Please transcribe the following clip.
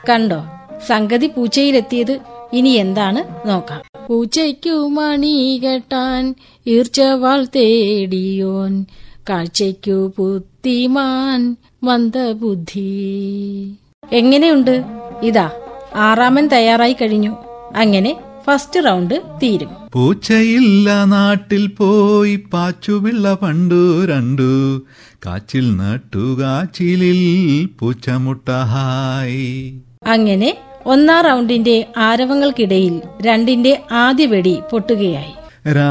കണ്ടോ സംഗതി പൂച്ചയിലെത്തിയത് ഇനി എന്താണ് നോക്കാം പൂച്ചയ്ക്കു മണി കെട്ടാൻ ഈർച്ചവാൾ തേടിയോൻ കാഴ്ചയ്ക്കു പുത്തിമാൻ മന്ദബുദ്ധി എങ്ങനെയുണ്ട് ഇതാ ആറാമൻ തയ്യാറായി കഴിഞ്ഞു അങ്ങനെ ഫസ്റ്റ് റൗണ്ട് തീരും പൂച്ചയില്ല നാട്ടിൽ പോയി പാച്ചുപിള്ള പണ്ടു രണ്ടു കാച്ചിൽ നട്ടു കാച്ചിലിൽ പൂച്ചമുട്ടഹായി അങ്ങനെ ഒന്നാം റൗണ്ടിന്റെ ആരവങ്ങൾക്കിടയിൽ രണ്ടിന്റെ ആദ്യ വെടി പൊട്ടുകയായി